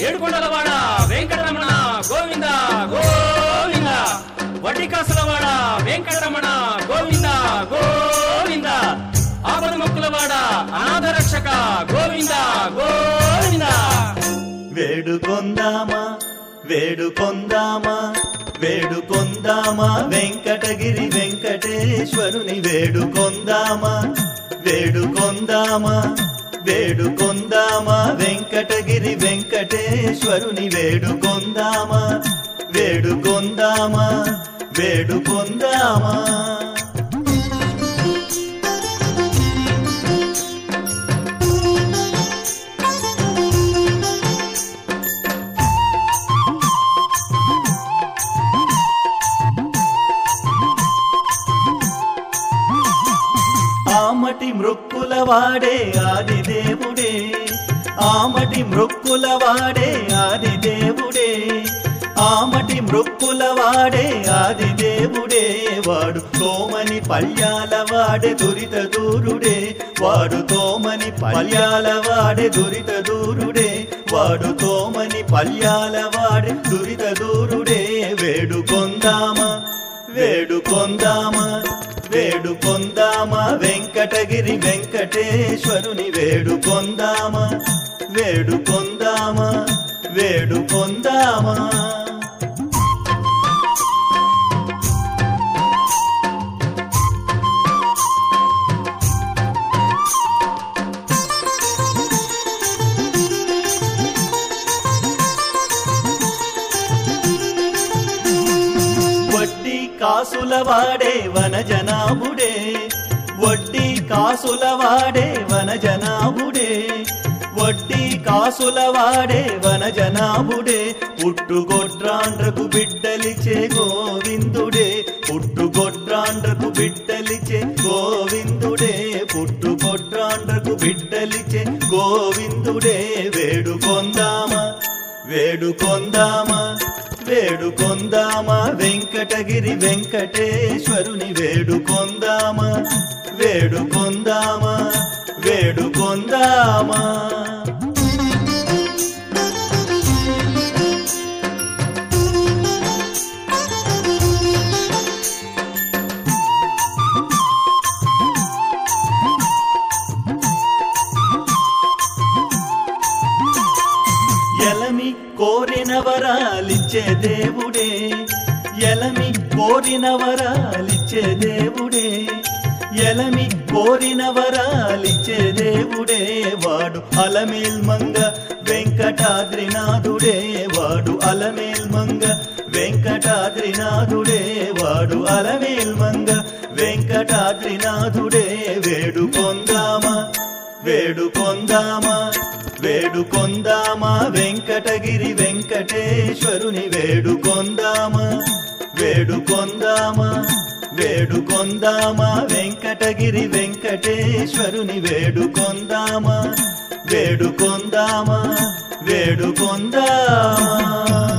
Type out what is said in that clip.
ఏడుకొండలవాడ వెంకటరమణ గోవింద గోవింద వడ్డికాసులవాడ వెంకటరమణ గోవింద గోవింద ఆపద ముక్కులవాడ అనాథ రక్షక గోవింద గోవింద వేడుకొందామా వేడుకొందామా వేడుకొందామా వెంకటగిరి వెంకటేశ్వరుని వేడుకొందామా వేడుకొందామా వేడుకొందామా వెంకటగిరి వెంకటేశ్వరుని వేడుకొందామా వేడుకొందామా వేడుకొందామా ఆమటి మృక్కుల వాడే ఆది దేవుడే ఆమటి మృక్కుల వాడే ఆది దేవుడే ఆమటి మృక్కుల వాడే ఆది దేవుడే వాడు తోమని పల్యాల వాడే దురిత దూరుడే వాడు తోమని పల్యాల వాడే దురిత దూరుడే వాడు తోమని పల్యాల వాడే దురిత దూరుడే వేడుకొందామా వేడుకొందామా వేడుకొందామా వెంకటగిరి వెంకటేశ్వరుని వేడుకొందామా వేడుకొందామా వేడుకొందామా వడ్డీ కాసుల వాడే వనజనాభుడే వడ్డీ కాసుల వాడే వనజనాభుడే వడ్డీ కాసుల వాడే వనజనాభుడే పుట్టుగొడ్రాండ్రకు బిడ్డలిచే గోవిందుడే పుట్టుగొడ్రాండ్రకు బిడ్డలిచే గోవిందుడే పుట్టుగొడ్రాండ్రకు బిడ్డలిచే గోవిందుడే వేడుకొందామా వేడుకొందామా వేడుకొందామా వెంకటగిరి వెంకటేశ్వరుని వేడుకొందామా వేడుకొందామా వేడుకొందామా ఎలమి కోరిన వరాలిచ్చే దేవుడే ఎలమి కోరిన వరాలిచ్చే దేవుడే ఎలమి కోరిన వరాలిచ్చే దేవుడే వాడు అలమేల్ మంగ వెంకటాద్రినాథుడే వాడు అలమేల్ మంగ వెంకటాద్రినాథుడే వాడు అలమేల్ మంగ వెంకటాద్రినాథుడే వేడుకొందామా వేడుకొందామా వేడుకొందామా వెంకటగిరి వెంకటేశ్వరుని వేడుకొందామా వేడుకొందామా వేడుకొందామా వెంకటగిరి వెంకటేశ్వరుని వేడుకొందామా వేడుకొందామా వేడుకొందామా